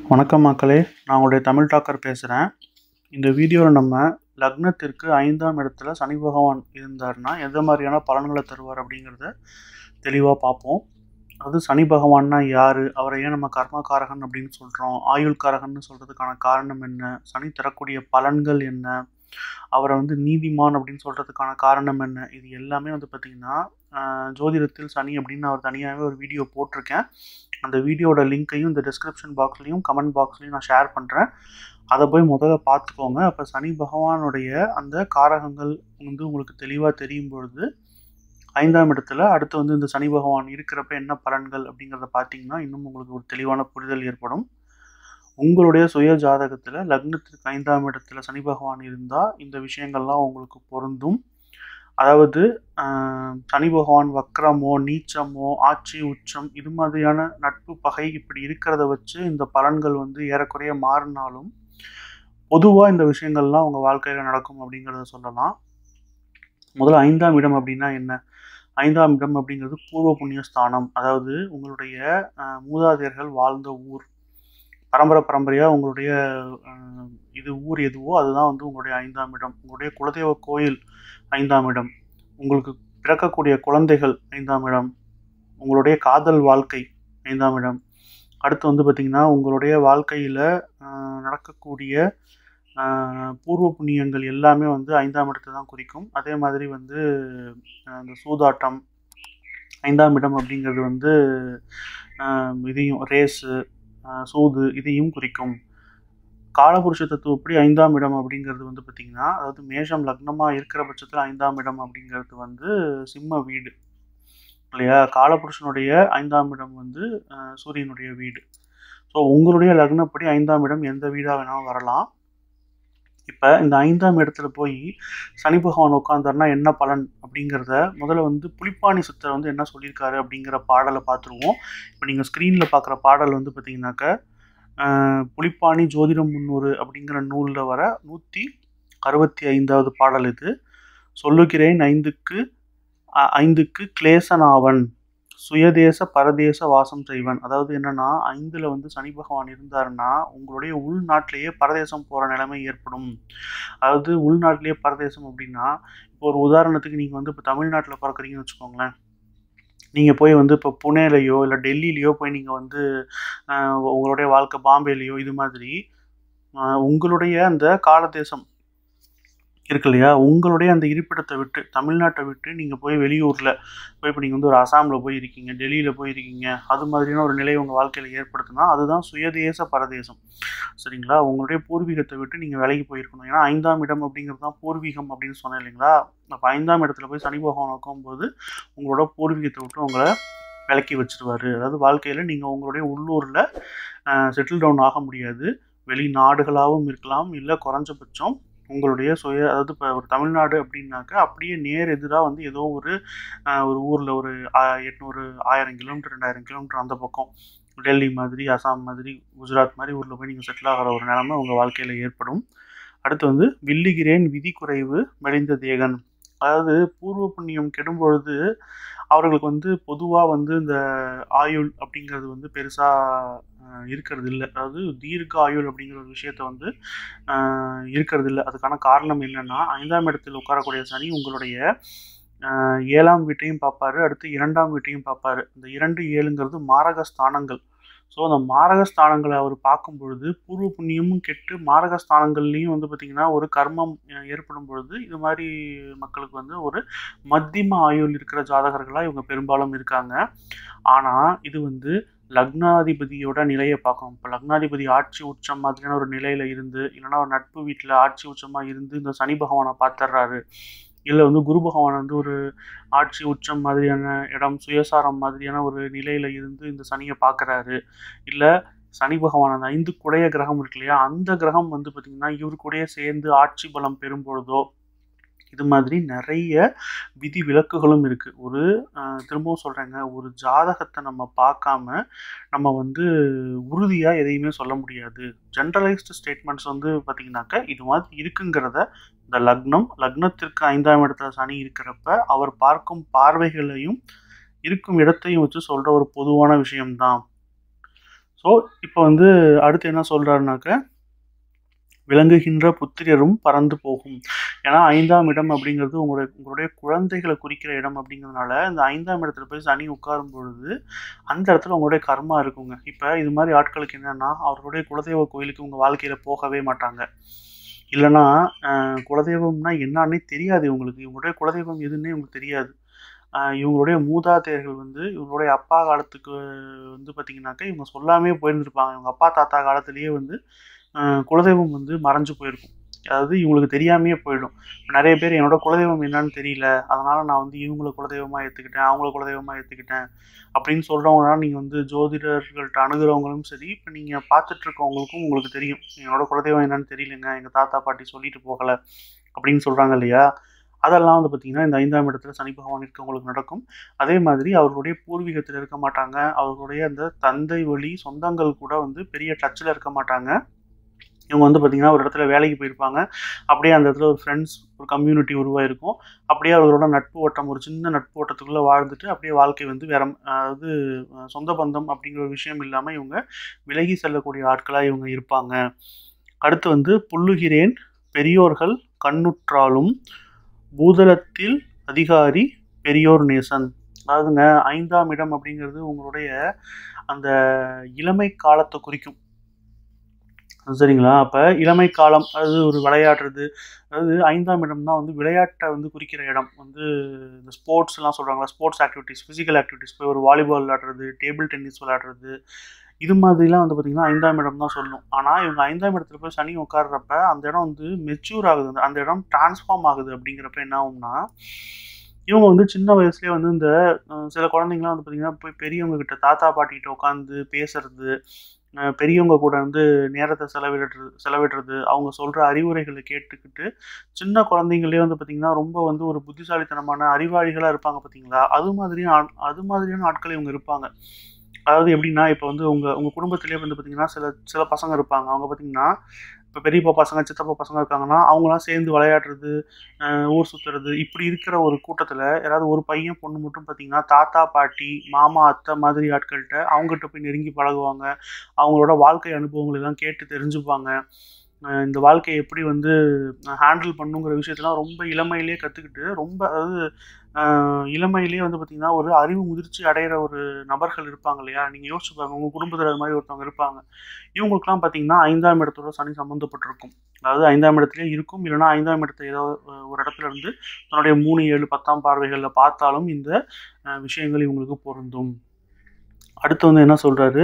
வணக்கம் மக்களே நான் உங்களுடைய தமிழ் டாக்கர் பேசுகிறேன் இந்த வீடியோவில் நம்ம லக்னத்திற்கு ஐந்தாம் இடத்துல சனி பகவான் இருந்தார்னா எந்த மாதிரியான பலன்களை தருவார் அப்படிங்கிறத தெளிவாக பார்ப்போம் அது சனி பகவான்னா யார் அவரை ஏன் நம்ம கர்மகாரகன் அப்படின்னு சொல்கிறோம் ஆயுள் காரகன்னு சொல்கிறதுக்கான காரணம் என்ன சனி தரக்கூடிய பலன்கள் என்ன அவரை வந்து நீதிமான் அப்படின்னு சொல்கிறதுக்கான காரணம் என்ன இது எல்லாமே வந்து பார்த்திங்கன்னா ஜோதிடத்தில் சனி அப்படின்னு அவர் தனியாகவே ஒரு வீடியோ போட்டிருக்கேன் அந்த வீடியோட லிங்க்கையும் இந்த டிஸ்கிரிப்ஷன் பாக்ஸ்லையும் கமெண்ட் பாக்ஸ்லையும் நான் ஷேர் பண்ணுறேன் அதை போய் முதல்ல பார்த்துக்கோங்க அப்போ சனி பகவானுடைய அந்த காரகங்கள் வந்து உங்களுக்கு தெளிவாக தெரியும் பொழுது ஐந்தாம் இடத்துல அடுத்து வந்து இந்த சனி பகவான் இருக்கிறப்ப என்ன பலன்கள் அப்படிங்கிறத பார்த்தீங்கன்னா இன்னும் உங்களுக்கு ஒரு தெளிவான புரிதல் ஏற்படும் உங்களுடைய சுய ஜாதகத்தில் லக்னத்திற்கு ஐந்தாம் இடத்துல சனி பகவான் இருந்தால் இந்த விஷயங்கள்லாம் உங்களுக்கு பொருந்தும் அதாவது சனி பகவான் வக்ரமோ நீச்சமோ ஆட்சி உச்சம் இது மாதிரியான நட்பு பகை இப்படி இருக்கிறத வச்சு இந்த பலன்கள் வந்து ஏறக்குறைய மாறினாலும் பொதுவாக இந்த விஷயங்கள்லாம் உங்கள் வாழ்க்கையில் நடக்கும் அப்படிங்கிறத சொல்லலாம் முதல்ல ஐந்தாம் இடம் அப்படின்னா என்ன ஐந்தாம் இடம் அப்படிங்கிறது பூர்வ புண்ணிய ஸ்தானம் அதாவது உங்களுடைய மூதாதையர்கள் வாழ்ந்த ஊர் பரம்பரை பரம்பரையாக உங்களுடைய இது ஊர் எதுவோ அதுதான் வந்து உங்களுடைய ஐந்தாம் இடம் உங்களுடைய குலதெய்வ கோயில் ஐந்தாம் இடம் உங்களுக்கு பிறக்கக்கூடிய குழந்தைகள் ஐந்தாம் இடம் உங்களுடைய காதல் வாழ்க்கை ஐந்தாம் இடம் அடுத்து வந்து பார்த்திங்கன்னா உங்களுடைய வாழ்க்கையில் நடக்கக்கூடிய பூர்வ புண்ணியங்கள் எல்லாமே வந்து ஐந்தாம் இடத்தை தான் குறிக்கும் அதே மாதிரி வந்து அந்த சூதாட்டம் ஐந்தாம் இடம் அப்படிங்கிறது வந்து இதையும் ரேஸு சூது இதையும் குறிக்கும் காலபுருஷ தத்துவப்படி ஐந்தாம் இடம் அப்படிங்கிறது வந்து பார்த்திங்கன்னா அதாவது மேஷம் லக்னமாக இருக்கிற பட்சத்தில் ஐந்தாம் இடம் அப்படிங்கிறது வந்து சிம்ம வீடு இல்லையா காலபுருஷனுடைய ஐந்தாம் இடம் வந்து சூரியனுடைய வீடு ஸோ உங்களுடைய லக்னப்படி ஐந்தாம் இடம் எந்த வீடாக வேணாலும் வரலாம் இப்போ இந்த ஐந்தாம் இடத்துல போய் சனி பகவான் உட்காந்தாருன்னா என்ன பலன் அப்படிங்கிறத முதல்ல வந்து புலிப்பாணி சித்தர் வந்து என்ன சொல்லியிருக்காரு அப்படிங்கிற பாடலை பார்த்துருவோம் இப்போ நீங்கள் ஸ்க்ரீனில் பார்க்குற பாடல் வந்து பார்த்தீங்கன்னாக்க புலிப்பாணி ஜோதிடம் முன்னூறு அப்படிங்கிற நூலில் வர நூற்றி அறுபத்தி ஐந்தாவது பாடல் இது சொல்லுகிறேன் ஐந்துக்கு ஐந்துக்கு கிளேசனாவன் சுயதேச பரதேச வாசம் செய்வன் அதாவது என்னன்னா ஐந்தில் வந்து சனி பகவான் இருந்தாருன்னா உங்களுடைய உள்நாட்டிலேயே பரதேசம் போகிற நிலைமை ஏற்படும் அதாவது உள்நாட்டிலேயே பரதேசம் அப்படின்னா இப்போ ஒரு உதாரணத்துக்கு நீங்கள் வந்து இப்போ தமிழ்நாட்டில் பிறக்கிறீங்கன்னு வச்சுக்கோங்களேன் நீங்கள் போய் வந்து இப்போ புனேலையோ இல்லை டெல்லியிலையோ போய் நீங்கள் வந்து உங்களுடைய வாழ்க்கை பாம்பேலேயோ இது மாதிரி உங்களுடைய அந்த காலதேசம் இருக்கு இல்லையா உங்களுடைய அந்த இருப்பிடத்தை விட்டு தமிழ்நாட்டை விட்டு நீங்கள் போய் வெளியூரில் போய் இப்போ நீங்கள் வந்து ஒரு அசாமில் போய் இருக்கீங்க டெல்லியில் போயிருக்கீங்க அது மாதிரியான ஒரு நிலையை உங்கள் வாழ்க்கையில் ஏற்படுத்தினா அதுதான் சுயதேச பரதேசம் சரிங்களா உங்களுடைய பூர்வீகத்தை விட்டு நீங்கள் விலகி போயிருக்கணும் ஏன்னா ஐந்தாம் இடம் அப்படிங்கிறது தான் பூர்வீகம் அப்படின்னு சொன்னேன் இல்லைங்களா அப்போ ஐந்தாம் இடத்துல போய் சனி பகவான் வைக்கும்போது உங்களோட பூர்வீகத்தை விட்டு உங்களை விலக்கி வச்சிருவார் அதாவது வாழ்க்கையில் நீங்கள் உங்களுடைய உள்ளூரில் செட்டில் டவுன் ஆக முடியாது வெளிநாடுகளாகவும் இருக்கலாம் இல்லை குறைஞ்சபட்சம் உங்களுடைய சுய அதாவது இப்போ ஒரு தமிழ்நாடு அப்படின்னாக்கா அப்படியே நேர் எதிராக வந்து ஏதோ ஒரு ஒரு ஊரில் ஒரு எட்நூறு ஆயிரம் கிலோமீட்டர் ரெண்டாயிரம் கிலோமீட்டர் அந்த பக்கம் டெல்லி மாதிரி அசாம் மாதிரி குஜராத் மாதிரி ஊரில் போய் நீங்கள் செட்டில் ஆகிற ஒரு நிலைமை உங்கள் வாழ்க்கையில் ஏற்படும் அடுத்து வந்து வில்லுகிறேன் விதி குறைவு மெலிந்த தேகன் அதாவது பூர்வ புண்ணியம் கெடும் பொழுது அவர்களுக்கு வந்து பொதுவாக வந்து இந்த ஆயுள் அப்படிங்கிறது வந்து பெருசாக இருக்கிறது இல்லை அதாவது தீர்க்க ஆயுள் அப்படிங்கிற ஒரு விஷயத்த வந்து இருக்கிறது இல்லை அதுக்கான காரணம் என்னென்னா ஐந்தாம் இடத்தில் உட்காரக்கூடிய சனி உங்களுடைய ஏழாம் வீட்டையும் பார்ப்பாரு அடுத்து இரண்டாம் வீட்டையும் பார்ப்பாரு இந்த இரண்டு ஏழுங்கிறது மாரக ஸ்தானங்கள் ஸோ அந்த மாரகஸ்தானங்களை அவர் பார்க்கும் பொழுது பூர்வ புண்ணியமும் கெட்டு மாரகஸ்தானங்கள்லேயும் வந்து பார்த்திங்கன்னா ஒரு கர்மம் ஏற்படும் பொழுது இது மாதிரி மக்களுக்கு வந்து ஒரு மத்தியம ஆயுள் இருக்கிற ஜாதகர்களாக இவங்க பெரும்பாலும் இருக்காங்க ஆனால் இது வந்து லக்னாதிபதியோட நிலையை பார்க்கணும் இப்போ லக்னாதிபதி ஆட்சி உச்சம் மாதிரியான ஒரு நிலையில் இருந்து இல்லைன்னா ஒரு நட்பு வீட்டில் ஆட்சி உச்சமாக இருந்து இந்த சனி பகவானை பார்த்துட்றாரு இல்லை வந்து குரு பகவான் வந்து ஒரு ஆட்சி உச்சம் மாதிரியான இடம் சுயசாரம் மாதிரியான ஒரு நிலையில் இருந்து இந்த சனியை பார்க்குறாரு இல்லை சனி பகவான் அந்த ஐந்து குடைய கிரகம் இருக்கு இல்லையா அந்த கிரகம் வந்து பார்த்திங்கன்னா இவரு கூடயே சேர்ந்து ஆட்சி பலம் பெறும் பொழுதோ இது மாதிரி நிறைய விதி விலக்குகளும் இருக்குது ஒரு திரும்பவும் சொல்கிறேங்க ஒரு ஜாதகத்தை நம்ம பார்க்காம நம்ம வந்து உறுதியாக எதையுமே சொல்ல முடியாது ஜென்ரலைஸ்டு ஸ்டேட்மெண்ட்ஸ் வந்து பார்த்திங்கனாக்கா இது மாதிரி இருக்குங்கிறத இந்த லக்னம் லக்னத்திற்கு ஐந்தாம் இடத்துல சனி இருக்கிறப்ப அவர் பார்க்கும் பார்வைகளையும் இருக்கும் இடத்தையும் வச்சு சொல்கிற ஒரு பொதுவான விஷயம்தான் ஸோ ஸோ இப்போ வந்து அடுத்து என்ன சொல்கிறாருனாக்க விளங்குகின்ற புத்திரரும் பறந்து போகும் ஏன்னா ஐந்தாம் இடம் அப்படிங்கிறது உங்களுடைய உங்களுடைய குழந்தைகளை குறிக்கிற இடம் அப்படிங்கிறதுனால இந்த ஐந்தாம் இடத்துல போய் சனி உட்காரும் பொழுது அந்த இடத்துல உங்களுடைய கர்மா இருக்குங்க இப்போ இது மாதிரி ஆட்களுக்கு என்னென்னா அவர்களுடைய குலதெய்வ கோயிலுக்கு உங்கள் வாழ்க்கையில் போகவே மாட்டாங்க இல்லைன்னா அஹ், குலதெய்வம்னா என்னன்னே தெரியாது இவங்களுக்கு இவங்களுடைய குலதெய்வம் எதுன்னே இவங்களுக்கு தெரியாது அஹ், இவங்களுடைய மூதாதையர்கள் வந்து இவங்களுடைய அப்பா காலத்துக்கு வந்து பார்த்தீங்கன்னாக்கா இவங்க சொல்லாமே போயிருந்திருப்பாங்க இவங்க அப்பா தாத்தா காலத்திலேயே வந்து அஹ், குலதெய்வம் வந்து மறைஞ்சு போயிருக்கும் அதாவது இவங்களுக்கு தெரியாமையே போயிடும் நிறைய பேர் என்னோட குலதெய்வம் என்னன்னு தெரியல அதனால நான் வந்து இவங்கள குலதெய்வமாக ஏற்றுக்கிட்டேன் அவங்கள குலதெய்வமாக ஏற்றுக்கிட்டேன் அப்படின்னு சொல்கிறவங்கன்னா நீங்கள் வந்து ஜோதிடர்கள்ட்ட அணுகிறவங்களும் சரி இப்போ நீங்கள் பார்த்துட்டு இருக்கவங்களுக்கும் உங்களுக்கு தெரியும் என்னோட குலதெய்வம் என்னன்னு தெரியலங்க எங்கள் தாத்தா பாட்டி சொல்லிட்டு போகலை அப்படின்னு சொல்கிறாங்க இல்லையா அதெல்லாம் வந்து பார்த்திங்கன்னா இந்த ஐந்தாம் இடத்துல சனி பகவான் இருக்கவங்களுக்கு நடக்கும் அதே மாதிரி அவர்களுடைய பூர்வீகத்தில் இருக்க மாட்டாங்க அவர்களுடைய அந்த தந்தை வழி சொந்தங்கள் கூட வந்து பெரிய டச்சில் இருக்க மாட்டாங்க இவங்க வந்து பார்த்திங்கன்னா ஒரு இடத்துல வேலைக்கு போயிருப்பாங்க அப்படியே அந்த இடத்துல ஒரு ஃப்ரெண்ட்ஸ் ஒரு கம்யூனிட்டி உருவாயிருக்கும் அப்படியே அவர்களோட நட்பு ஓட்டம் ஒரு சின்ன நட்பு ஓட்டத்துக்குள்ளே வாழ்ந்துட்டு அப்படியே வாழ்க்கை வந்து வேற அதாவது அஹ், சொந்த பந்தம் அப்படிங்கிற ஒரு விஷயம் இல்லாமல் இவங்க விலகி செல்லக்கூடிய ஆட்களாக இவங்க இருப்பாங்க அடுத்து வந்து புல்லுகிறேன் பெரியோர்கள் கண்ணுற்றாலும் பூதலத்தில் அதிகாரி பெரியோர் நேசன் அதாவதுங்க ஐந்தாம் இடம் அப்படிங்கிறது உங்களுடைய அந்த இளமை காலத்தை குறிக்கும் சரிங்களா அப்போ இளமை காலம் அது ஒரு விளையாடுறது அதாவது ஐந்தாம் இடம் தான் வந்து விளையாட்டை வந்து குறிக்கிற இடம் வந்து இந்த ஸ்போர்ட்ஸ்லாம் சொல்கிறாங்களா ஸ்போர்ட்ஸ் ஆக்டிவிட்டீஸ் ஃபிசிக்கல் ஆக்டிவிட்டீஸ் போய் ஒரு வாலிபால் விளையாடுறது டேபிள் டென்னிஸ் விளையாடுறது இது மாதிரிலாம் வந்து பார்த்திங்கன்னா ஐந்தாம் இடம் தான் சொல்லணும் ஆனால் இவங்க ஐந்தாம் இடத்துல போய் சனி உட்கார்றப்ப அந்த இடம் வந்து மெச்சூர் ஆகுது அந்த- அந்த இடம் டிரான்ஸ்ஃபார்ம் ஆகுது அப்படிங்கிறப்ப என்ன ஆகும்னா இவங்க வந்து சின்ன வயசுலேயே வந்து இந்த அஹ், சில குழந்தைங்களாம் வந்து பார்த்திங்கன்னா போய் பெரியவங்க கிட்ட தாத்தா பாட்டிகிட்ட உட்காந்து பேசுறது அஹ், பெரியவங்க கூட வந்து நேரத்தை செலவிடுறது செலவிடுறது அவங்க சொல்கிற அறிவுரைகளை கேட்டுக்கிட்டு சின்ன குழந்தைங்களே வந்து பார்த்திங்கன்னா ரொம்ப வந்து ஒரு புத்திசாலித்தனமான அறிவாளிகளாக இருப்பாங்க பார்த்தீங்களா அது மாதிரியான ஆள்- அது மாதிரியான ஆட்கள் இவங்க இருப்பாங்க அதாவது எப்படின்னா இப்போ வந்து உங்கள் உங்கள் குடும்பத்திலே வந்து பார்த்தீங்கன்னா சில சில பசங்க இருப்பாங்க அவங்க பார்த்தீங்கன்னா இப்போ பெரியப்பா பசங்க சித்தப்பா பசங்க இருக்காங்கன்னா அவங்களாம் சேர்ந்து விளையாடுறது அஹ் ஊர் சுற்றுறது இப்படி இருக்கிற ஒரு கூட்டத்தில் யாராவது ஒரு பையன் பொண்ணு மட்டும் பார்த்தீங்கன்னா தாத்தா பாட்டி மாமா அத்தை மாதிரி ஆட்கள்கிட்ட அவங்ககிட்ட போய் நெருங்கி பழகுவாங்க அவங்களோட வாழ்க்கை அனுபவங்கள் எல்லாம் கேட்டு தெரிஞ்சுப்பாங்க அஹ் இந்த வாழ்க்கையை எப்படி வந்து ஹேண்டில் பண்ணுங்கிற விஷயத்தெல்லாம் ரொம்ப இளமையிலேயே கற்றுக்கிட்டு ரொம்ப அதாவது அஹ் இளமையிலேயே வந்து பார்த்திங்கன்னா ஒரு அறிவு முதிர்ச்சி அடைகிற ஒரு நபர்கள் இருப்பாங்க இல்லையா நீங்கள் யோசிச்சு பாருங்க உங்கள் குடும்பத்தில் அது மாதிரி ஒருத்தவங்க இருப்பாங்க இவங்களுக்குலாம் பார்த்தீங்கன்னா ஐந்தாம் இடத்தோட சனி சம்மந்தப்பட்டிருக்கும் அதாவது ஐந்தாம் இடத்துலேயே இருக்கும் இல்லைன்னா ஐந்தாம் இடத்த ஏதோ அஹ், ஒரு இடத்துல இருந்து தன்னுடைய மூணு ஏழு பத்தாம் பார்வைகளில் பார்த்தாலும் இந்த அஹ், விஷயங்கள் இவங்களுக்கு பொருந்தும் அடுத்து வந்து என்ன சொல்கிறாரு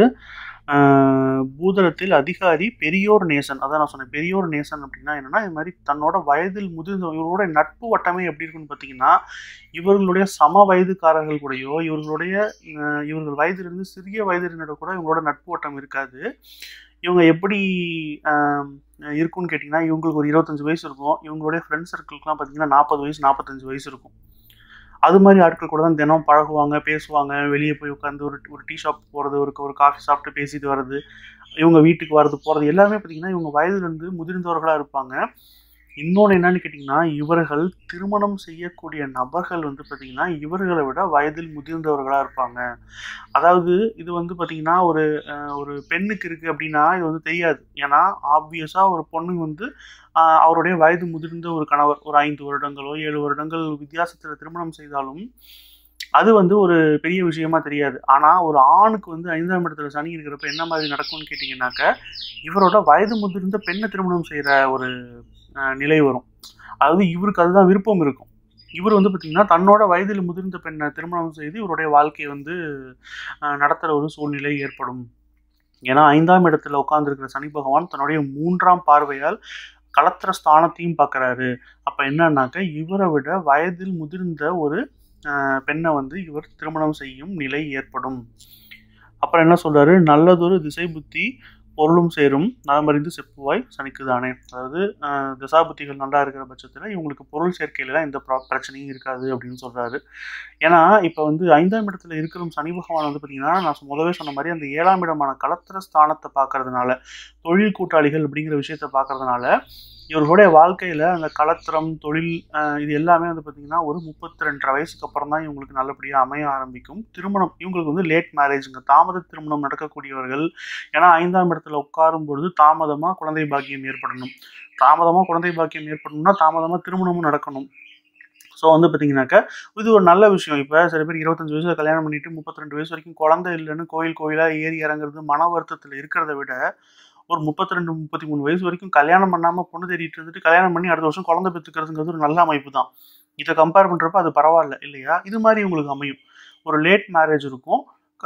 பூதலத்தில் அதிகாரி பெரியோர் நேசன் அதான் நான் சொன்னேன் பெரியோர் நேசன் அப்படின்னா என்னன்னா இது மாதிரி தன்னோட வயதில் முதிர்ந்த இவரோட நட்பு வட்டமே எப்படி இருக்குன்னு பார்த்தீங்கன்னா இவர்களுடைய சம வயதுக்காரர்கள் கூடயோ இவர்களுடைய அஹ், இவர்கள் வயதிலிருந்து சிறிய வயதினரோட கூட இவங்களோட நட்பு வட்டம் இருக்காது இவங்க எப்படி ஆம், இருக்கும்னு கேட்டிங்கன்னா இவங்களுக்கு ஒரு இருபத்தஞ்சு வயசு இருக்கும் இவங்களுடைய ஃப்ரெண்ட் சர்க்கிள்க்குலாம் பார்த்தீங்கன்னா நாற்பது வயசு நாற்பத்தஞ்சு வயசு இருக்கும் அது மாதிரி ஆட்கள் கூட தான் தினம் பழகுவாங்க பேசுவாங்க வெளியே போய் உட்காந்து ஒரு ஒரு டீ ஷாப் போகிறது ஒரு ஒரு காஃபி சாப்பிட்டு பேசிட்டு வர்றது இவங்க வீட்டுக்கு வர்றது போகிறது எல்லாமே பார்த்தீங்கன்னா இவங்க வயதுலேருந்து முதிர்ந்தவர்களாக இருப்பாங்க இன்னொன்று என்னன்னு கேட்டிங்கன்னா இவர்கள் திருமணம் செய்யக்கூடிய நபர்கள் வந்து பார்த்திங்கன்னா இவர்களை விட வயதில் முதிர்ந்தவர்களாக இருப்பாங்க அதாவது இது வந்து பார்த்திங்கன்னா ஒரு அஹ், ஒரு பெண்ணுக்கு இருக்குது அப்படின்னா இது வந்து தெரியாது ஏன்னா ஆப்வியஸாக ஒரு பொண்ணு வந்து ஆஹ், அவருடைய வயது முதிர்ந்த ஒரு கணவர் ஒரு ஐந்து வருடங்களோ ஏழு வருடங்கள் வித்தியாசத்தில் திருமணம் செய்தாலும் அது வந்து ஒரு பெரிய விஷயமா தெரியாது ஆனால் ஒரு ஆணுக்கு வந்து ஐந்தாம் இடத்துல சனி இருக்கிறப்ப என்ன மாதிரி நடக்கும்னு கேட்டிங்கன்னாக்க இவரோட வயது முதிர்ந்த பெண்ணை திருமணம் செய்கிற ஒரு அஹ், நிலை வரும் அதாவது இவருக்கு அதுதான் விருப்பம் இருக்கும் இவர் வந்து பார்த்திங்கன்னா தன்னோட வயதில் முதிர்ந்த பெண்ணை திருமணம் செய்து இவருடைய வாழ்க்கையை வந்து அஹ், நடத்துகிற ஒரு சூழ்நிலை ஏற்படும் ஏன்னா ஐந்தாம் இடத்துல உட்கார்ந்திருக்கிற சனி பகவான் தன்னுடைய மூன்றாம் பார்வையால் களத்திர ஸ்தானத்தையும் பார்க்குறாரு அப்போ என்னன்னாக்க இவரை விட வயதில் முதிர்ந்த ஒரு அஹ், பெண்ணை வந்து இவர் திருமணம் செய்யும் நிலை ஏற்படும் அப்புறம் என்ன சொல்றாரு நல்லதொரு திசை புத்தி பொருளும் சேரும் நலமறிந்து செப்புவாய் சனிக்குதானே அதாவது அஹ், திசாபுத்திகள் நல்லா இருக்கிற பட்சத்தில் இவங்களுக்கு பொருள் சேர்க்கையில தான் எந்த ப்ரா- பிரச்சனையும் இருக்காது அப்படின்னு சொல்றாரு ஏன்னா இப்போ வந்து ஐந்தாம் இடத்துல இருக்கிற சனி பகவான் வந்து பார்த்தீங்கன்னா நான் சொ- முதவே சொன்ன மாதிரி அந்த ஏழாம் இடமான களத்திர ஸ்தானத்தை பார்க்கறதுனால தொழில் கூட்டாளிகள் அப்படிங்கிற விஷயத்த பார்க்கறதுனால இவர்களுடைய வாழ்க்கையில் அந்த கலத்திரம் தொழில் அஹ், இது எல்லாமே வந்து பார்த்திங்கன்னா ஒரு முப்பத்தி ரெண்டரை வயசுக்கு அப்புறம் தான் இவங்களுக்கு நல்லபடியாக அமைய ஆரம்பிக்கும் திருமணம் இவங்களுக்கு வந்து லேட் மேரேஜுங்க தாமத திருமணம் நடக்கக்கூடியவர்கள் ஏன்னா ஐந்தாம் இடத்துல உட்காரும் பொழுது தாமதமாக குழந்தை பாக்கியம் ஏற்படணும் தாமதமாக குழந்தை பாக்கியம் ஏற்படணும்னா தாமதமாக திருமணமும் நடக்கணும் ஸோ வந்து பார்த்தீங்கன்னாக்கா இது ஒரு நல்ல விஷயம் இப்போ சில பேர் இருபத்தஞ்சு வயசுல கல்யாணம் பண்ணிட்டு முப்பத்தி ரெண்டு வயசு வரைக்கும் குழந்தை இல்லைன்னு கோயில் கோயிலாக ஏறி இறங்குறது மன வருத்தத்தில் இருக்கிறத விட ஒரு முப்பத்தி ரெண்டு முப்பத்தி மூணு வயசு வரைக்கும் கல்யாணம் பண்ணாமல் பொண்ணு தேடிட்டு இருந்துட்டு கல்யாணம் பண்ணி அடுத்த வருஷம் குழந்தை பெற்றுக்கிறதுங்கிறது ஒரு நல்ல அமைப்பு தான் இதை கம்பேர் பண்ணுறப்ப அது பரவாயில்ல இல்லையா இது மாதிரி உங்களுக்கு அமையும் ஒரு லேட் மேரேஜ் இருக்கும்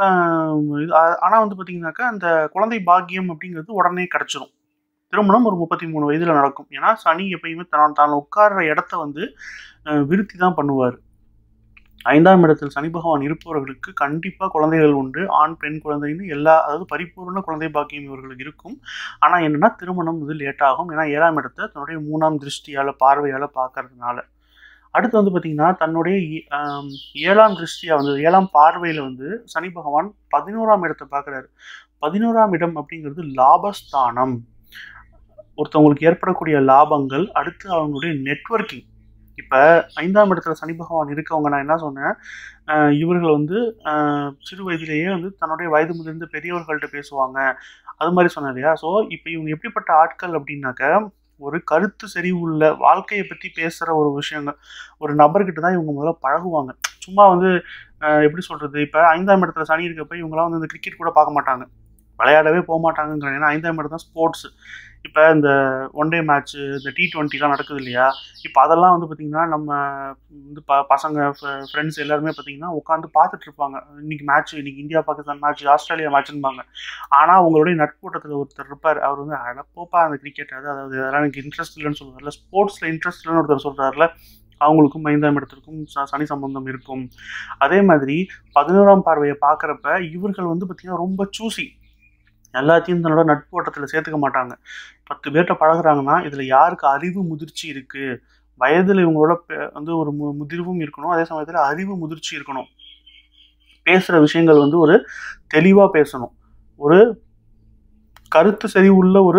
ஆனால் வந்து பார்த்தீங்கன்னாக்கா அந்த குழந்தை பாக்கியம் அப்படிங்கிறது உடனே கிடச்சிரும் திருமணம் ஒரு முப்பத்தி மூணு வயதில் நடக்கும் ஏன்னா சனி எப்பயுமே தான் தான் உட்கார்ற இடத்த வந்து அஹ், விருத்தி தான் பண்ணுவார் ஐந்தாம் இடத்தில் சனி பகவான் இருப்பவர்களுக்கு கண்டிப்பாக குழந்தைகள் உண்டு ஆண் பெண் குழந்தைன்னு எல்லா அதாவது பரிபூர்ண குழந்தை பாக்கியம் இவர்களுக்கு இருக்கும் ஆனால் என்னன்னா திருமணம் இது லேட் ஆகும் ஏன்னா ஏழாம் இடத்தை தன்னுடைய மூணாம் திருஷ்டியால் பார்வையால் பார்க்கறதுனால அடுத்து வந்து பார்த்தீங்கன்னா தன்னுடைய ஏ- ஆம், ஏழாம் திருஷ்டியாக வந்து ஏழாம் பார்வையில் வந்து சனி பகவான் பதினோராம் இடத்தை பார்க்குறாரு பதினோராம் இடம் அப்படிங்கிறது லாபஸ்தானம் ஒருத்தவங்களுக்கு ஏற்படக்கூடிய லாபங்கள் அடுத்து அவங்களுடைய நெட்வொர்க்கிங் இப்போ ஐந்தாம் இடத்துல சனி பகவான் இருக்கவங்க நான் என்ன சொன்னேன் அஹ் இவர்கள் வந்து அஹ் சிறு வயதிலேயே வந்து தன்னுடைய வயது முதிர்ந்த பெரியவர்கள்ட்ட பேசுவாங்க அது மாதிரி சொன்னேன் இல்லையா ஸோ இப்போ இவங்க எப்படிப்பட்ட ஆட்கள் அப்படின்னாக்க ஒரு கருத்து செறிவுள்ள வாழ்க்கையை பற்றி பேசுகிற ஒரு விஷயங்கள் ஒரு நபர்கிட்ட தான் இவங்க முதல்ல பழகுவாங்க சும்மா வந்து அஹ் எப்படி சொல்கிறது இப்போ ஐந்தாம் இடத்துல சனி இருக்கப்ப இவங்களாம் வந்து இந்த கிரிக்கெட் கூட பார்க்க மாட்டாங்க விளையாடவே போக மாட்டாங்கங்கிறாங்க ஏன்னா ஐந்தாம் இடம் தான் ஸ்போர்ட்ஸ் இப்போ இந்த ஒன் டே மேட்ச்சு இந்த டி ட்வெண்ட்டிலாம் நடக்குது இல்லையா இப்போ அதெல்லாம் வந்து பார்த்திங்கன்னா நம்ம வந்து ப பசங்க ஃப்ரெண்ட்ஸ் எல்லாருமே பார்த்திங்கன்னா உட்காந்து பார்த்துட்டு இருப்பாங்க இன்னைக்கு மேட்ச் இன்னைக்கு இந்தியா பாகிஸ்தான் மேட்ச் ஆஸ்திரேலியா மேட்ச்னுபாங்க ஆனால் உங்களுடைய நட்பூட்டத்தில் ஒருத்தர் இருப்பார் அவர் வந்து அட போப்பா அந்த கிரிக்கெட் அது அதாவது அதெல்லாம் எனக்கு இன்ட்ரெஸ்ட் இல்லைன்னு சொல்லுவார்ல ஸ்போர்ட்ஸில் இன்ட்ரெஸ்ட் இல்லைன்னு ஒருத்தர் சொல்கிறாருல அவங்களுக்கும் ஐந்தாம் இடத்திற்கும் ச- சனி சம்பந்தம் இருக்கும் அதே மாதிரி பதினோராம் பார்வையை பார்க்குறப்ப இவர்கள் வந்து பார்த்திங்கன்னா ரொம்ப சூசி எல்லாத்தையும் தன்னோட நட்பு வட்டத்தில் சேர்த்துக்க மாட்டாங்க பத்து பேர்கிட்ட பழகுறாங்கன்னா இதில் யாருக்கு அறிவு முதிர்ச்சி இருக்குது வயதில் இவங்களோட பெ- வந்து ஒரு மு முதிர்வும் இருக்கணும் அதே சமயத்தில் அறிவு முதிர்ச்சி இருக்கணும் பேசுகிற விஷயங்கள் வந்து ஒரு தெளிவாக பேசணும் ஒரு கருத்து செறிவுள்ள ஒரு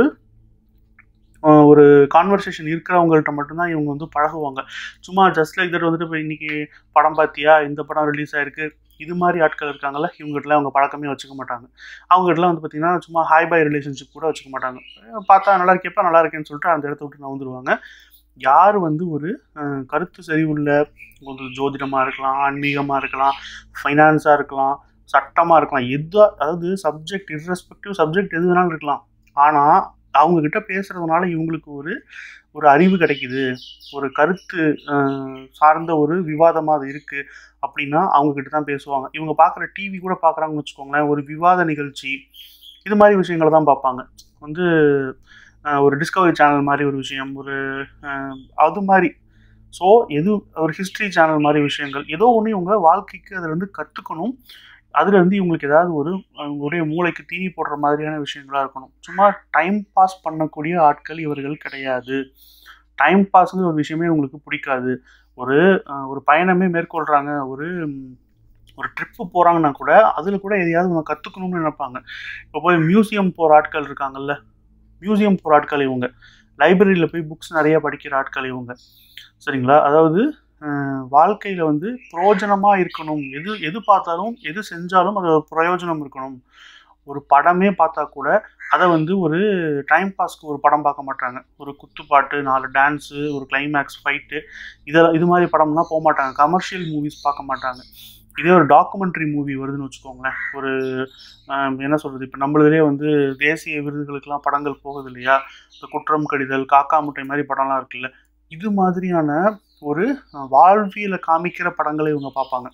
அஹ், ஒரு கான்வர்சேஷன் இருக்கிறவங்கள்ட்ட மட்டும்தான் இவங்க வந்து பழகுவாங்க சும்மா ஜஸ்ட் லைக் தட் வந்துட்டு இப்போ இன்னைக்கு படம் பார்த்தியா இந்த படம் ரிலீஸ் ஆயிருக்கு இது மாதிரி ஆட்கள் இருக்காங்கல்ல இவங்ககிட்டலாம் அவங்க பழக்கமே வச்சுக்க மாட்டாங்க அவங்ககிட்டலாம் வந்து பார்த்திங்கன்னா சும்மா ஹாய் பை ரிலேஷன்ஷிப் கூட வச்சுக்க மாட்டாங்க அஹ் பார்த்தா நல்லா இருக்கேப்பா நல்லா இருக்கேன்னு சொல்லிட்டு அந்த இடத்த விட்டு நவுந்துருவாங்க யார் வந்து ஒரு அஹ், கருத்து செறிவுள்ள ஒரு ஜோதிடமாக இருக்கலாம் ஆன்மீகமாக இருக்கலாம் ஃபைனான்ஸாக இருக்கலாம் சட்டமாக இருக்கலாம் எது அதாவது சப்ஜெக்ட் இர்ரெஸ்பெக்டிவ் சப்ஜெக்ட் எது வேணாலும் இருக்கலாம் ஆனால் அவங்கக்கிட்ட பேசுகிறதுனால இவங்களுக்கு ஒரு ஒரு அறிவு கிடைக்குது ஒரு கருத்து அஹ், சார்ந்த ஒரு விவாதமாக அது இருக்குது அப்படின்னா அவங்கக்கிட்ட தான் பேசுவாங்க இவங்க பார்க்குற டிவி கூட பார்க்குறாங்கன்னு வச்சுக்கோங்களேன் ஒரு விவாத நிகழ்ச்சி இது மாதிரி விஷயங்களை தான் பார்ப்பாங்க வந்து அஹ், ஒரு டிஸ்கவரி சேனல் மாதிரி ஒரு விஷயம் ஒரு அஹ், அது மாதிரி ஸோ எது ஒரு ஹிஸ்ட்ரி சேனல் மாதிரி விஷயங்கள் ஏதோ ஒன்று இவங்க வாழ்க்கைக்கு அதுலேருந்து கற்றுக்கணும் அதுலேருந்து இவங்களுக்கு ஏதாவது ஒரு அவங்களுடைய மூளைக்கு தீனி போடுற மாதிரியான விஷயங்களா இருக்கணும் சும்மா டைம் பாஸ் பண்ணக்கூடிய ஆட்கள் இவர்கள் கிடையாது டைம் பாஸ்ங்கிற ஒரு விஷயமே உங்களுக்கு பிடிக்காது ஒரு அஹ், ஒரு பயணமே மேற்கொள்கிறாங்க ஒரு ம், ஒரு ட்ரிப்பு போகிறாங்கன்னா கூட அதில் கூட எதையாவது அவங்க கற்றுக்கணும்னு நினைப்பாங்க இப்போ போய் மியூசியம் போகிற ஆட்கள் இருக்காங்கல்ல மியூசியம் போகிற ஆட்கள் இவங்க லைப்ரரியில் போய் புக்ஸ் நிறைய படிக்கிற ஆட்கள் இவங்க சரிங்களா அதாவது வாழ்க்கையில் வந்து பிரயோஜனமாக இருக்கணும் எது எது பார்த்தாலும் எது செஞ்சாலும் அது ஒரு பிரயோஜனம் இருக்கணும் ஒரு படமே பார்த்தா கூட அதை வந்து ஒரு டைம் பாஸ்க்கு ஒரு படம் பார்க்க மாட்டாங்க ஒரு குத்துப்பாட்டு நாலு டான்ஸு ஒரு கிளைமேக்ஸ் ஃபைட்டு இதெல்லாம் இது மாதிரி படம்லாம் போக மாட்டாங்க கமர்ஷியல் மூவிஸ் பார்க்க மாட்டாங்க இதே ஒரு டாக்குமெண்ட்ரி மூவி வருதுன்னு வச்சுக்கோங்களேன் ஒரு ஆஹ், என்ன சொல்கிறது இப்போ நம்மளதுலேயே வந்து தேசிய விருதுகளுக்கெல்லாம் படங்கள் போகுது இல்லையா இந்த குற்றம் கடிதல் காக்கா முட்டை மாதிரி படம்லாம் இருக்குல்ல இது மாதிரியான ஒரு அஹ், வாழ்வியலை காமிக்கிற படங்களை இவங்க பார்ப்பாங்க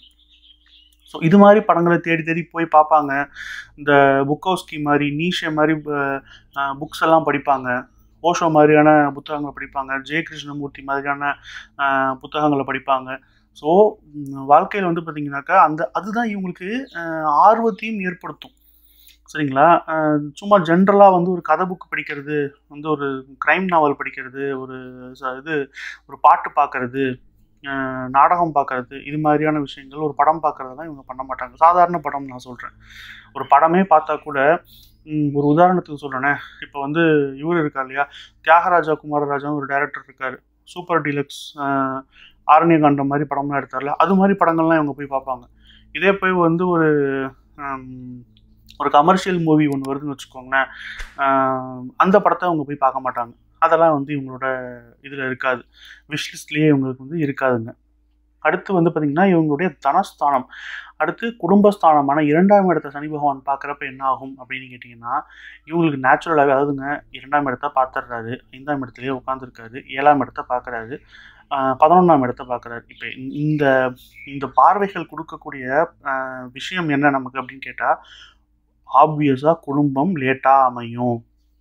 ஸோ இது மாதிரி படங்களை தேடி தேடி போய் பார்ப்பாங்க இந்த புக்கோஸ்கி மாதிரி நீஷே மாதிரி புக்ஸ் எல்லாம் படிப்பாங்க ஓஷோ மாதிரியான புத்தகங்களை படிப்பாங்க ஜெய கிருஷ்ணமூர்த்தி மாதிரியான அஹ், புத்தகங்களை படிப்பாங்க ஸோ வாழ்க்கையில் வந்து பார்த்தீங்கன்னாக்கா அந்த அதுதான் இவங்களுக்கு அஹ், ஆர்வத்தையும் ஏற்படுத்தும் சரிங்களா அஹ், சும்மா ஜென்ரலாக வந்து ஒரு கதை புக் படிக்கிறது வந்து ஒரு க்ரைம் நாவல் படிக்கிறது ஒரு ச- இது ஒரு பாட்டு பார்க்கறது அஹ், நாடகம் பார்க்கறது இது மாதிரியான விஷயங்கள் ஒரு படம் பார்க்கறதெல்லாம் இவங்க பண்ண மாட்டாங்க சாதாரண படம் நான் சொல்கிறேன் ஒரு படமே பார்த்தா கூட ம், ஒரு உதாரணத்துக்கு சொல்கிறேனே இப்போ வந்து இவர் இருக்கார் இல்லையா தியாகராஜா குமாரராஜான்னு ஒரு டைரக்டர் இருக்கார் சூப்பர் டீலக்ஸ் ஆரண்யகாண்டம் மாதிரி படம்லாம் எடுத்தார்ல அது மாதிரி படங்கள்லாம் இவங்க போய் பார்ப்பாங்க இதே போய் வந்து ஒரு ஹம், ஒரு கமர்ஷியல் மூவி ஒன்று வருதுன்னு வச்சுக்கோங்களேன் ஆஹ், அந்த படத்தை அவங்க போய் பார்க்க மாட்டாங்க அதெல்லாம் வந்து இவங்களோட இதில் இருக்காது விஷ்லிஸ்ட்லேயே இவங்களுக்கு வந்து இருக்காதுங்க அடுத்து வந்து பார்த்திங்கன்னா இவங்களுடைய தனஸ்தானம் அடுத்து குடும்பஸ்தானமான இரண்டாம் இடத்த சனி பகவான் பார்க்குறப்ப என்ன ஆகும் அப்படின்னு கேட்டிங்கன்னா இவங்களுக்கு நேச்சுரலாகவே அதாவதுங்க இரண்டாம் இடத்த பார்த்துடுறாரு ஐந்தாம் இடத்துலயே உட்காந்துருக்காரு ஏழாம் இடத்த பார்க்குறாரு பதினொன்றாம் இடத்த பார்க்குறாரு இப்போ இந்த இந்த பார்வைகள் கொடுக்கக்கூடிய ஆஹ், விஷயம் என்ன நமக்கு அப்படின்னு கேட்டால் ஆப்வியஸாக குடும்பம் லேட்டாக அமையும்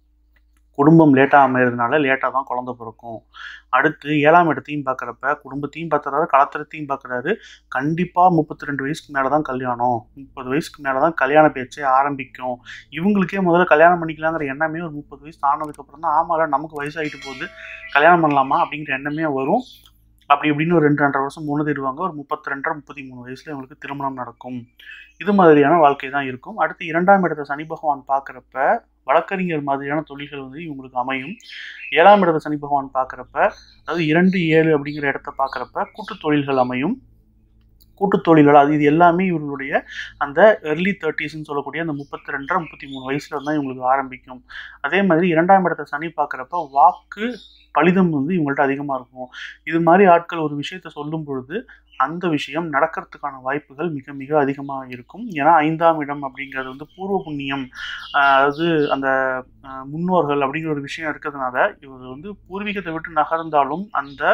குடும்பம் லேட்டாக அமைகிறதுனால லேட்டாக தான் குழந்தை பிறக்கும் அடுத்து ஏழாம் இடத்தையும் பார்க்குறப்ப குடும்பத்தையும் பார்த்துறாரு கலத்திரத்தையும் பார்க்குறாரு கண்டிப்பாக முப்பத்தி ரெண்டு வயசுக்கு மேலே தான் கல்யாணம் முப்பது வயசுக்கு மேலே தான் கல்யாண பேச்சே ஆரம்பிக்கும் இவங்களுக்கே முதல்ல கல்யாணம் பண்ணிக்கலாங்கிற எண்ணமே ஒரு முப்பது வயசு தானதுக்கப்புறம் தான் ஆமால நமக்கு வயசாகிட்டு போகுது கல்யாணம் பண்ணலாமா அப்படிங்கிற எண்ணமே வரும் அப்படி இப்படின்னு ஒரு ரெண்டு ரெண்டரை வருஷம் மூணு தருவாங்க ஒரு முப்பத்தி ரெண்டரை முப்பத்தி மூணு வயசுல இவங்களுக்கு திருமணம் நடக்கும் இது மாதிரியான வாழ்க்கை தான் இருக்கும் அடுத்து இரண்டாம் இடத்தை சனி பகவான் பார்க்குறப்ப வழக்கறிஞர் மாதிரியான தொழில்கள் வந்து இவங்களுக்கு அமையும் ஏழாம் இடத்தை சனி பகவான் பார்க்குறப்ப அதாவது இரண்டு ஏழு அப்படிங்கிற இடத்த பார்க்குறப்ப கூட்டுத் தொழில்கள் அமையும் கூட்டுத் தொழில்கள் அது இது எல்லாமே இவர்களுடைய அந்த எர்லி தேர்ட்டிஸ்ன்னு சொல்லக்கூடிய அந்த முப்பத்தி ரெண்டரை முப்பத்தி மூணு வயசுல தான் இவங்களுக்கு ஆரம்பிக்கும் அதே மாதிரி இரண்டாம் இடத்தை சனி பார்க்குறப்ப வாக்கு பலிதம் வந்து இவங்கள்ட்ட அதிகமாக இருக்கும் இது மாதிரி ஆட்கள் ஒரு விஷயத்த சொல்லும் பொழுது அந்த விஷயம் நடக்கிறதுக்கான வாய்ப்புகள் மிக மிக அதிகமாக இருக்கும் ஏன்னா ஐந்தாம் இடம் அப்படிங்கிறது வந்து பூர்வ புண்ணியம் ஆஹ் அதாவது அந்த ஆஹ் முன்னோர்கள் அப்படிங்கிற ஒரு விஷயம் இருக்கிறதுனால இவர் வந்து பூர்வீகத்தை விட்டு நகர்ந்தாலும் அந்த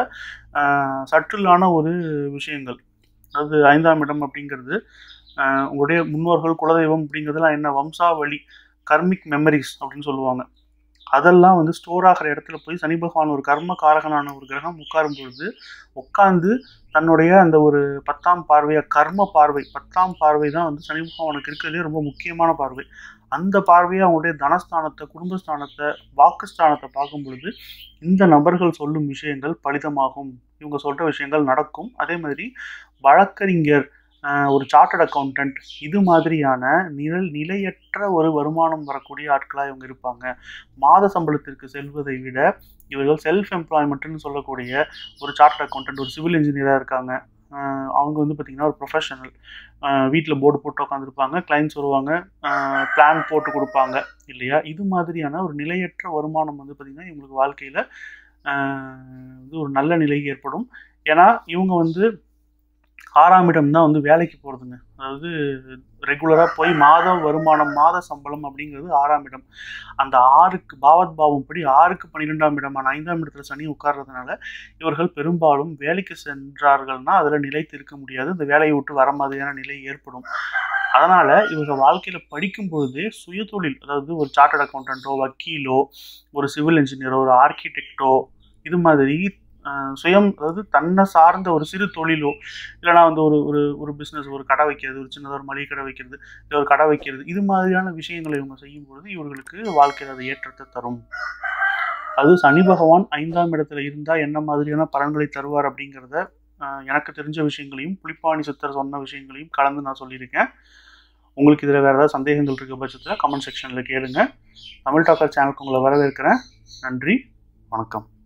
ஆஹ் சற்றிலான ஒரு விஷயங்கள் அதாவது ஐந்தாம் இடம் அப்படிங்கிறது ஆஹ் உங்களுடைய முன்னோர்கள் குலதெய்வம் அப்படிங்கிறதுலாம் என்ன வம்சாவளி கர்மிக் மெமரிஸ் அப்படின்னு சொல்லுவாங்க அதெல்லாம் வந்து ஸ்டோர் ஆகிற இடத்துல போய் சனி பகவான் ஒரு கர்ம காரகனான ஒரு கிரகம் உட்காரும் பொழுது உட்காந்து தன்னுடைய அந்த ஒரு பத்தாம் பார்வையை கர்ம பார்வை பத்தாம் பார்வை தான் வந்து சனி பகவானுக்கு இருக்கிறதுலே ரொம்ப முக்கியமான பார்வை அந்த பார்வையை அவங்களுடைய தனஸ்தானத்தை குடும்பஸ்தானத்தை வாக்குஸ்தானத்தை பார்க்கும் பொழுது இந்த நபர்கள் சொல்லும் விஷயங்கள் பலிதமாகும் இவங்க சொல்கிற விஷயங்கள் நடக்கும் அதே மாதிரி வழக்கறிஞர் ஆஹ் ஒரு சார்ட்டர்ட் அக்கௌண்டன்ட் இது மாதிரியான நிழல் நிலையற்ற ஒரு வருமானம் வரக்கூடிய ஆட்களாக இவங்க இருப்பாங்க மாத சம்பளத்திற்கு செல்வதை விட இவர்கள் செல்ஃப் எம்ப்ளாய்மெண்ட்னு சொல்லக்கூடிய ஒரு சார்ட்டர்ட் அக்கௌண்டன்ட் ஒரு சிவில் இன்ஜினியராக இருக்காங்க ஆஹ் அவங்க வந்து பார்த்திங்கன்னா ஒரு ப்ரொஃபஷனல் வீட்டில் போர்டு போட்டு உட்காந்துருப்பாங்க கிளைண்ட்ஸ் வருவாங்க பிளான் போட்டு கொடுப்பாங்க இல்லையா இது மாதிரியான ஒரு நிலையற்ற வருமானம் வந்து பார்த்திங்கன்னா இவங்களுக்கு வாழ்க்கையில் வந்து ஒரு நல்ல நிலை ஏற்படும் ஏன்னா இவங்க வந்து ஆறாம் இடம் தான் வந்து வேலைக்கு போகிறதுங்க அதாவது ரெகுலராக போய் மாத வருமானம் மாத சம்பளம் அப்படிங்கிறது ஆறாம் இடம் அந்த ஆறுக்கு பாவத் பாவம் படி ஆறுக்கு பன்னிரெண்டாம் இடமான ஐந்தாம் இடத்துல சனி உட்கார்றதுனால இவர்கள் பெரும்பாலும் வேலைக்கு சென்றார்கள்னா அதில் நிலைத்து இருக்க முடியாது இந்த வேலையை விட்டு வர மாதிரியான நிலை ஏற்படும் அதனால் இவங்க வாழ்க்கையில் படிக்கும் பொழுதே சுயதொழில் அதாவது ஒரு சார்ட்டர்ட் அக்கௌண்டண்ட்டோ வக்கீலோ ஒரு சிவில் இன்ஜினியரோ ஒரு ஆர்கிடெக்டோ இது மாதிரி ஆஹ், சுயம் அதாவது தன்னை சார்ந்த ஒரு சிறு தொழிலோ இல்லைனா வந்து ஒரு ஒரு ஒரு பிஸ்னஸ் ஒரு கடை வைக்கிறது ஒரு சின்னதாக ஒரு மளிகை கடை வைக்கிறது இல்லை ஒரு கடை வைக்கிறது இது மாதிரியான விஷயங்களை இவங்க செய்யும் பொழுது இவர்களுக்கு வாழ்க்கையில் அது ஏற்றத்தை தரும் அது சனி பகவான் ஐந்தாம் இடத்துல இருந்தால் என்ன மாதிரியான பலன்களை தருவார் அப்படிங்கிறத ஆஹ், எனக்கு தெரிஞ்ச விஷயங்களையும் புலிப்பாணி சித்தர் சொன்ன விஷயங்களையும் கலந்து நான் சொல்லியிருக்கேன் உங்களுக்கு இதில் வேறு ஏதாவது சந்தேகங்கள் இருக்க பட்சத்தில் கமெண்ட் செக்ஷனில் கேளுங்க தமிழ் டாக்கர் சேனலுக்கு உங்களை வரவேற்கிறேன் நன்றி வணக்கம்